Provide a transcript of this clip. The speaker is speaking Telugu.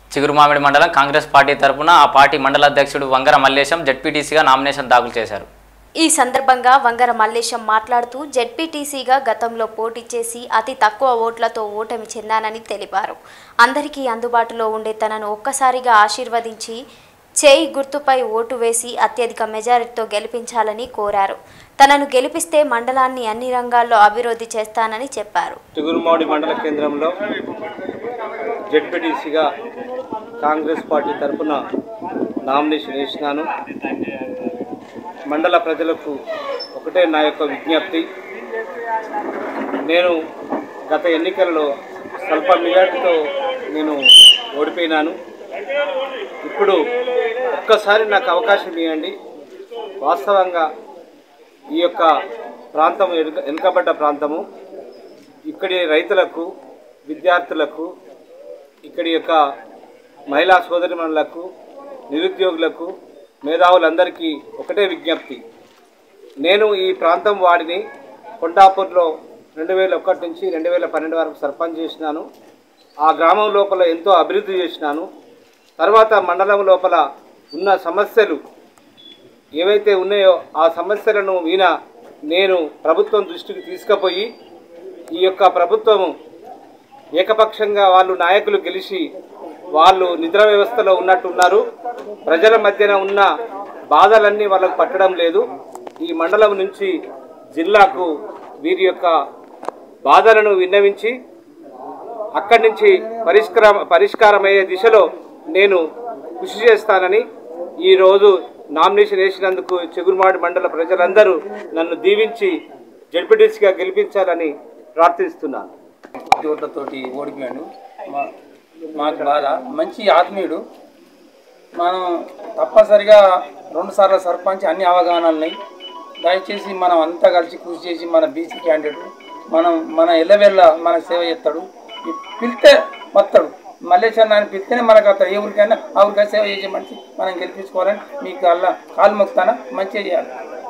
చిగురుమామిడి మండలం కాంగ్రెస్ పార్టీ తరపున ఆ పార్టీ మండల అధ్యక్షుడు వంగర మల్లేశం జడ్పీటీసీగా నామినేషన్ దాఖలు చేశారు ఈ సందర్భంగా వంగర మల్లేశం మాట్లాడుతూ జెడ్పీటీసీగా గతంలో పోటీ చేసి అతి తక్కువ ఓట్లతో ఓటమి చెందానని తెలిపారు అందరికీ అందుబాటులో ఉండే తనను ఒక్కసారిగా ఆశీర్వదించి చేయి గుర్తుపై ఓటు వేసి అత్యధిక మెజారిటీతో గెలిపించాలని కోరారు తనను గెలిపిస్తే మండలాన్ని అన్ని రంగాల్లో అభివృద్ధి చేస్తానని చెప్పారు చిగురుమాడి మండల కేంద్రంలో జెడ్పీటీసీగా కాంగ్రెస్ పార్టీ తరఫున నామినేషన్ వేసినాను మండల ప్రజలకు ఒకటే నా యొక్క విజ్ఞప్తి నేను గత ఎన్నికలలో స్వల్ప మెజార్టీతో నేను ఓడిపోయినాను ఇప్పుడు ఒక్కసారి నాకు అవకాశం ఇవ్వండి వాస్తవంగా ఈ యొక్క ప్రాంతం వెనుక వెనుకబడ్డ ప్రాంతము ఇక్కడి రైతులకు విద్యార్థులకు ఇక్కడి యొక్క మహిళా సోదరిమణులకు నిరుద్యోగులకు మేధావులందరికీ ఒకటే విజ్ఞప్తి నేను ఈ ప్రాంతం వాడిని కొండాపూర్లో రెండు వేల ఒకటి నుంచి రెండు వేల పన్నెండు వరకు సర్పంచ్ చేసినాను ఆ గ్రామం లోపల ఎంతో అభివృద్ధి చేసినాను తర్వాత మండలం లోపల ఉన్న సమస్యలు ఏవైతే ఉన్నాయో ఆ సమస్యలను ఈయన నేను ప్రభుత్వం దృష్టికి తీసుకుపోయి ఈ యొక్క ప్రభుత్వము ఏకపక్షంగా వాళ్ళు నాయకులు గెలిచి వాళ్ళు నిద్ర వ్యవస్థలో ఉన్నట్టున్నారు ప్రజల మధ్యన ఉన్న బాధలన్నీ వాళ్ళకు పట్టడం లేదు ఈ మండలం నుంచి జిల్లాకు వీరి యొక్క బాధలను విన్నవించి అక్కడి నుంచి పరిష్కారం పరిష్కారమయ్యే దిశలో నేను కృషి చేస్తానని ఈరోజు నామినేషన్ వేసినందుకు చెగురుమాడి మండల ప్రజలందరూ నన్ను దీవించి జడ్పీటీసీగా గెలిపించాలని ప్రార్థిస్తున్నాను ఓట్లతోటి ఓడిపోయాడు మా మాకు బాధ మంచి ఆత్మీయుడు మనం తప్పనిసరిగా రెండు సార్లు సర్పంచ్ అన్ని అవగాహనలు ఉన్నాయి దయచేసి మనం అంతా కలిసి కృషి చేసి మన బీసీ క్యాండిడేట్ మనం మన ఎల్లవెల్ల మన సేవ చేస్తాడు పిలిస్తే వస్తాడు మల్లేశ్వర నాయన పిలిస్తేనే మనకు అతను ఏ ఊరికైనా ఆ ఊరికైనా సేవ చేసే మనిషి మనం గెలిపించుకోవాలని మీకు అలా కాలు మొక్కుతానా మంచిగా చేయాలి